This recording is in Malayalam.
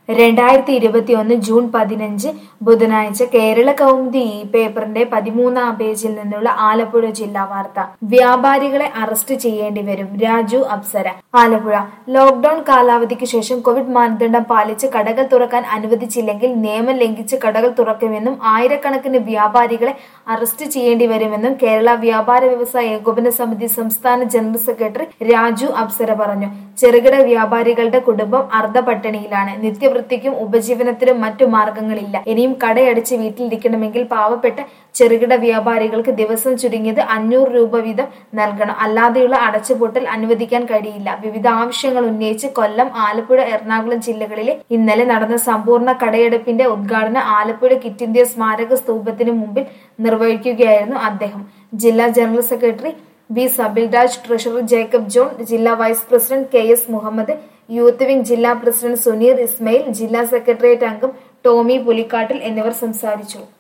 രണ്ടായിരത്തി ഇരുപത്തിയൊന്ന് ജൂൺ പതിനഞ്ച് ബുധനാഴ്ച കേരള കൗമുദി ഈ പേപ്പറിന്റെ പതിമൂന്നാം പേജിൽ നിന്നുള്ള ആലപ്പുഴ ജില്ലാ വാർത്ത വ്യാപാരികളെ അറസ്റ്റ് ചെയ്യേണ്ടി വരും രാജു അപ്സര ആലപ്പുഴ ലോക്ഡൌൺ കാലാവധിക്ക് ശേഷം കോവിഡ് മാനദണ്ഡം പാലിച്ച് കടകൾ തുറക്കാൻ അനുവദിച്ചില്ലെങ്കിൽ നിയമം ലംഘിച്ച് കടകൾ തുറക്കുമെന്നും ആയിരക്കണക്കിന് വ്യാപാരികളെ അറസ്റ്റ് ചെയ്യേണ്ടി വരുമെന്നും കേരള വ്യാപാര വ്യവസായ ഏകോപന സമിതി സംസ്ഥാന ജനറൽ സെക്രട്ടറി രാജു അപ്സര പറഞ്ഞു ചെറുകിട വ്യാപാരികളുടെ കുടുംബം അർദ്ധപട്ടിണിയിലാണ് നിത്യവൃത്തിക്കും ഉപജീവനത്തിനും മറ്റു മാർഗങ്ങളില്ല ഇനിയും കടയടച്ച് വീട്ടിലിരിക്കണമെങ്കിൽ പാവപ്പെട്ട ചെറുകിട വ്യാപാരികൾക്ക് ദിവസം ചുരുങ്ങിയത് അഞ്ഞൂറ് രൂപ വീതം നൽകണം അല്ലാതെയുള്ള അടച്ചുപൂട്ടൽ അനുവദിക്കാൻ കഴിയില്ല വിവിധ ആവശ്യങ്ങൾ ഉന്നയിച്ച് കൊല്ലം ആലപ്പുഴ എറണാകുളം ജില്ലകളിലെ ഇന്നലെ നടന്ന സമ്പൂർണ്ണ കടയെടുപ്പിന്റെ ഉദ്ഘാടനം ആലപ്പുഴ കിറ്റ് ഇന്ത്യ സ്മാരക സ്തൂപത്തിന് മുമ്പിൽ നിർവഹിക്കുകയായിരുന്നു അദ്ദേഹം ജില്ലാ general secretary V Sabilraj treasurer Jacob John ജില്ലാ vice president K S Muhammad youth wing ജില്ലാ പ്രസിഡന്റ് സുനീർ ഇസ്മയിൽ ജില്ലാ സെക്രട്ടേറിയറ്റ് അംഗം ടോമി പുലിക്കാട്ടിൽ എന്നിവർ സംസാരിച്ചു